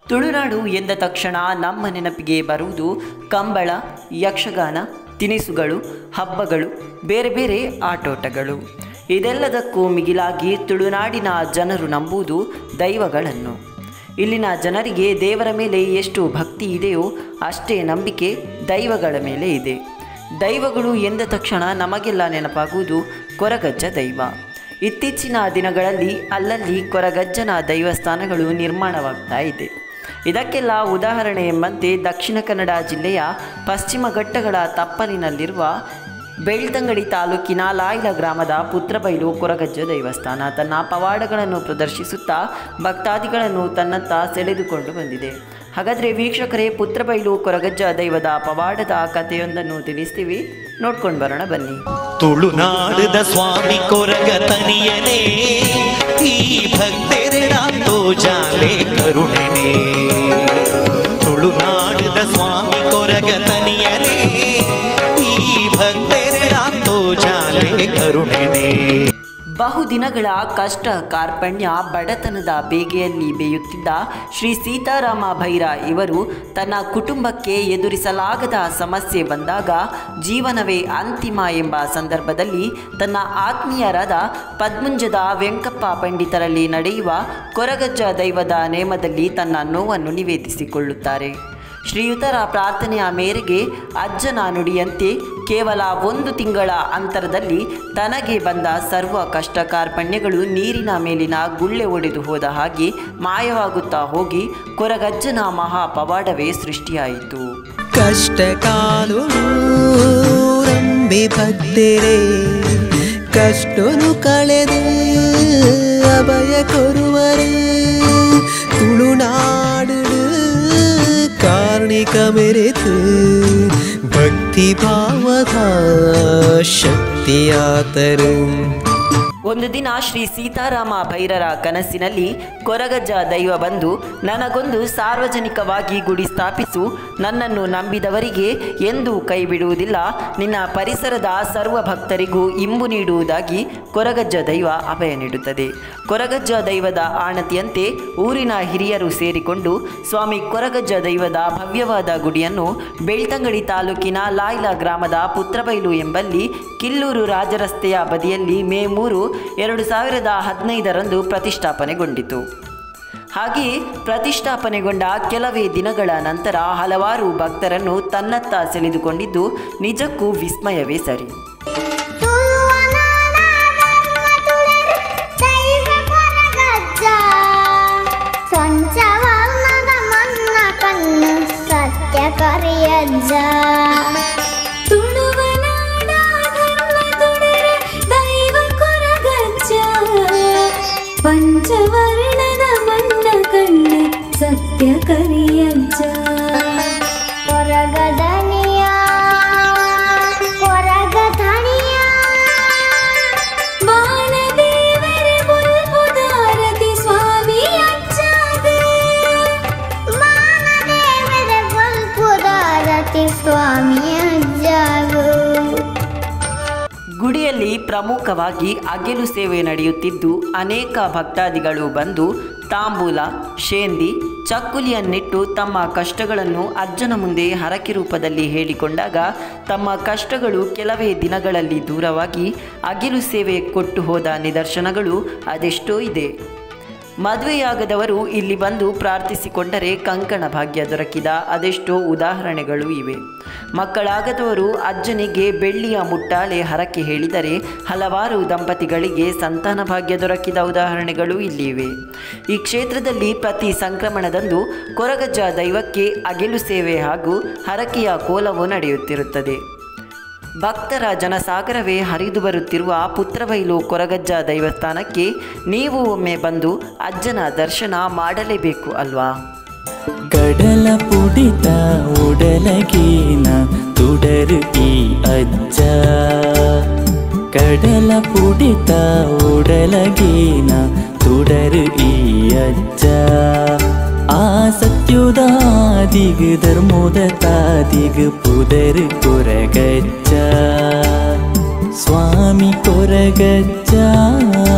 ತುಳುನಾಡು ಎಂದ ತಕ್ಷಣ ನಮ್ಮ ನೆನಪಿಗೆ ಬರುವುದು ಕಂಬಳ ಯಕ್ಷಗಾನ ತಿನಿಸುಗಳು ಹಬ್ಬಗಳು ಬೇರೆ ಬೇರೆ ಆಟೋಟಗಳು ಇದೆಲ್ಲದಕ್ಕೂ ಮಿಗಿಲಾಗಿ ತುಳುನಾಡಿನ ಜನರು ನಂಬುವುದು ದೈವಗಳನ್ನು ಇಲ್ಲಿನ ಜನರಿಗೆ ದೇವರ ಮೇಲೆ ಎಷ್ಟು ಭಕ್ತಿ ಇದೆಯೋ ಅಷ್ಟೇ ನಂಬಿಕೆ ದೈವಗಳ ಮೇಲೆ ಇದೆ ದೈವಗಳು ಎಂದ ತಕ್ಷಣ ನಮಗೆಲ್ಲ ನೆನಪಾಗುವುದು ಕೊರಗಜ್ಜ ದೈವ ಇತ್ತೀಚಿನ ದಿನಗಳಲ್ಲಿ ಅಲ್ಲಲ್ಲಿ ಕೊರಗಜ್ಜನ ದೈವಸ್ಥಾನಗಳು ನಿರ್ಮಾಣವಾಗ್ತಾ ಇದೆ ಇದಕ್ಕೆಲ್ಲ ಉದಾಹರಣೆ ಎಂಬಂತೆ ದಕ್ಷಿಣ ಕನ್ನಡ ಜಿಲ್ಲೆಯ ಪಶ್ಚಿಮ ಘಟ್ಟಗಳ ತಪ್ಪಲಿನಲ್ಲಿರುವ ಬೆಳ್ತಂಗಡಿ ತಾಲೂಕಿನ ಲಾಯ್ಲ ಗ್ರಾಮದ ಪುತ್ರಬೈಲು ಕೊರಗಜ್ಜ ದೇವಸ್ಥಾನ ತನ್ನ ಪವಾಡಗಳನ್ನು ಪ್ರದರ್ಶಿಸುತ್ತಾ ಭಕ್ತಾದಿಗಳನ್ನು ತನ್ನತ್ತ ಸೆಳೆದುಕೊಂಡು ಬಂದಿದೆ ಹಾಗಾದರೆ ವೀಕ್ಷಕರೇ ಪುತ್ರಬೈಲು ಕೊರಗಜ್ಜ ದೈವದ ಪವಾಡದ ಕಥೆಯೊಂದನ್ನು ತಿಳಿಸ್ತೀವಿ ನೋಡ್ಕೊಂಡು ಬರೋಣ ಬನ್ನಿ ತುಳುನಾಡದ ಸ್ವಾಮಿ ಕೊರಗ ತನಿಯನೇ ಈ ಭಕ್ತೆರಡಾಂತೋ ಜಾಲೆ ಕರುಣೆನೆ ತುಳುನಾಡದ ಸ್ವಾಮಿ ಕೊರಗ ತನಿಯನೇ ಈ ಭಕ್ತೆರಡಾಂತೋ ಜಾಲೆ ಕರುಣೆನೆ ಬಹುದಿನಗಳ ಕಷ್ಟ ಕಾರ್ಪಣ್ಯ ಬಡತನದ ಬೇಗೆಯಲ್ಲಿ ಬೇಯುತ್ತಿದ್ದ ಶ್ರೀ ಸೀತಾರಾಮ ಭೈರ ಇವರು ತನ್ನ ಕುಟುಂಬಕ್ಕೆ ಎದುರಿಸಲಾಗದ ಸಮಸ್ಯೆ ಬಂದಾಗ ಜೀವನವೇ ಅಂತಿಮ ಎಂಬ ಸಂದರ್ಭದಲ್ಲಿ ತನ್ನ ಆತ್ಮೀಯರಾದ ಪದ್ಮುಂಜದ ವೆಂಕಪ್ಪ ಪಂಡಿತರಲ್ಲಿ ನಡೆಯುವ ಕೊರಗಜ್ಜ ದೈವದ ನೇಮದಲ್ಲಿ ತನ್ನ ನೋವನ್ನು ನಿವೇದಿಸಿಕೊಳ್ಳುತ್ತಾರೆ ಶ್ರೀಯುತರ ಪ್ರಾರ್ಥನೆಯ ಮೇರೆಗೆ ಅಜ್ಜನ ನುಡಿಯಂತೆ ಕೇವಲ ಒಂದು ತಿಂಗಳ ಅಂತರದಲ್ಲಿ ತನಗೆ ಬಂದ ಸರ್ವ ಕಷ್ಟ ಕಾರ್ಪಣ್ಯಗಳು ನೀರಿನ ಮೇಲಿನ ಗುಳ್ಳೆ ಒಡೆದು ಹೋದ ಹಾಗೆ ಮಾಯವಾಗುತ್ತಾ ಹೋಗಿ ಕೊರಗಜ್ಜನ ಮಹಾ ಪವಾಡವೇ ಸೃಷ್ಟಿಯಾಯಿತು ಕಷ್ಟ ಕಾಲುಡು ರಂಬಿ ಭಕ್ತರೇ ಕಷ್ಟನು ಕಳೆದು ಅಭಯ ಕೊರುವರು ತುಳುನಾಡು ಕಾರ್ಣಿಕ ಮೆರೆತು ಭಕ್ತಿ ಭಾವದ ಶಕ್ತಿಯಾತರು ಒಂದು ದಿನ ಶ್ರೀ ಸೀತಾರಾಮ ಭೈರರ ಕನಸಿನಲ್ಲಿ ಕೊರಗಜ್ಜ ದೈವ ಬಂದು ನನಗೊಂದು ಸಾರ್ವಜನಿಕವಾಗಿ ಗುಡಿ ಸ್ಥಾಪಿಸು ನನ್ನನ್ನು ನಂಬಿದವರಿಗೆ ಎಂದೂ ಕೈ ಬಿಡುವುದಿಲ್ಲ ನಿನ್ನ ಪರಿಸರದ ಸರ್ವ ಭಕ್ತರಿಗೂ ಇಂಬು ನೀಡುವುದಾಗಿ ಕೊರಗಜ್ಜ ದೈವ ಅಭಯ ನೀಡುತ್ತದೆ ಕೊರಗಜ್ಜ ದೈವದ ಆಣತಿಯಂತೆ ಊರಿನ ಹಿರಿಯರು ಸೇರಿಕೊಂಡು ಸ್ವಾಮಿ ಕೊರಗಜ್ಜ ದೈವದ ಭವ್ಯವಾದ ಗುಡಿಯನ್ನು ಬೆಳ್ತಂಗಡಿ ತಾಲೂಕಿನ ಲಾಯ್ಲ ಗ್ರಾಮದ ಪುತ್ರಬೈಲು ಎಂಬಲ್ಲಿ ಕಿಲ್ಲೂರು ರಾಜರಸ್ತೆಯ ಬದಿಯಲ್ಲಿ ಮೇ ಮೂರು ಎರಡು ಸಾವಿರದ ಹದಿನೈದರಂದು ಪ್ರತಿಷ್ಠಾಪನೆಗೊಂಡಿತು ಹಾಗೆಯೇ ಪ್ರತಿಷ್ಠಾಪನೆಗೊಂಡ ಕೆಲವೇ ದಿನಗಳ ನಂತರ ಹಲವಾರು ಭಕ್ತರನ್ನು ತನ್ನತ್ತ ಸೆಳೆದುಕೊಂಡಿದ್ದು ನಿಜಕ್ಕೂ ವಿಸ್ಮಯವೇ ಸರಿ ಕರಿಯಜ್ಜ ತುಳುವ ನಾಡ ಧರ್ಮ ತುಡರ ದೈವ ಕೊರಗಜ್ಜ ಪಂಚವರ್ಣದ ಮಣ್ಣ ಕಣ್ಣು ಸತ್ಯ ಕರಿಯಜ್ಜ ಕೊರಗದನಿಯ ಕೊರಗದನಿಯ ಬಾಣದೇವರ ಬುಲ್ಬುದಾರತಿ ಸ್ವಾಮಿ ಅಜ್ಜಾಗೆ ಬಾಣದೇವರ ಬುಲ್ಬುದಾರತಿ ಸ್ವಾಮಿ ಅಜ್ಜಾಗು ಗುಡಿಯಲ್ಲಿ ಪ್ರಮುಖವಾಗಿ ಅಗೆಲು ಸೇವೆ ನಡೆಯುತ್ತಿದ್ದು ಅನೇಕ ಭಕ್ತಾದಿಗಳು ಬಂದು ತಾಂಬೂಲ ಶೇಂದಿ ಚಕ್ಕುಲಿಯನ್ನಿಟ್ಟು ತಮ್ಮ ಕಷ್ಟಗಳನ್ನು ಅಜ್ಜನ ಮುಂದೆ ಹರಕೆ ರೂಪದಲ್ಲಿ ಹೇಳಿಕೊಂಡಾಗ ತಮ್ಮ ಕಷ್ಟಗಳು ಕೆಲವೇ ದಿನಗಳಲ್ಲಿ ದೂರವಾಗಿ ಅಗಿಲು ಸೇವೆ ಕೊಟ್ಟು ಹೋದ ನಿದರ್ಶನಗಳು ಅದೆಷ್ಟೋ ಇದೆ ಮದುವೆಯಾಗದವರು ಇಲ್ಲಿ ಬಂದು ಪ್ರಾರ್ಥಿಸಿಕೊಂಡರೆ ಕಂಕಣ ಭಾಗ್ಯ ದೊರಕಿದ ಅದೆಷ್ಟೋ ಉದಾಹರಣೆಗಳು ಇವೆ ಮಕ್ಕಳಾಗದವರು ಅಜ್ಜನಿಗೆ ಬೆಳ್ಳಿಯ ಮುಟ್ಟಾಲೆ ಹರಕೆ ಹೇಳಿದರೆ ಹಲವಾರು ದಂಪತಿಗಳಿಗೆ ಸಂತಾನ ಭಾಗ್ಯ ದೊರಕಿದ ಉದಾಹರಣೆಗಳು ಇಲ್ಲಿವೆ ಈ ಕ್ಷೇತ್ರದಲ್ಲಿ ಪ್ರತಿ ಸಂಕ್ರಮಣದಂದು ಕೊರಗಜ್ಜ ದೈವಕ್ಕೆ ಅಗೆಲು ಸೇವೆ ಹಾಗೂ ಹರಕೆಯ ಕೋಲವು ನಡೆಯುತ್ತಿರುತ್ತದೆ ಭಕ್ತರ ಜನಸಾಗರವೇ ಹರಿದು ಬರುತ್ತಿರುವ ಪುತ್ರಬೈಲು ಕೊರಗಜ್ಜ ದೈವಸ್ಥಾನಕ್ಕೆ ನೀವು ಒಮ್ಮೆ ಬಂದು ಅಜ್ಜನ ದರ್ಶನ ಮಾಡಲೇಬೇಕು ಅಲ್ವಾ ಕಡಲ ಪುಡಿತ ಉಡಲಗೀನ ತುಡರು ಈ ಅಜ್ಜ ಕಡಲ ಪುಡಿತ ಉಡಲಗೀನ ತುಡರು ಈ ಅಜ್ಜ ಆ ಸತ್ಯುದಾದಿಗ್ ಧರ್ಮೋದ ತಾದಿಗ್ ಪುದರ್ ಕೊರಗಜ್ಜ ಸ್ವಾಮಿ ಕೊರಗಜ್ಜ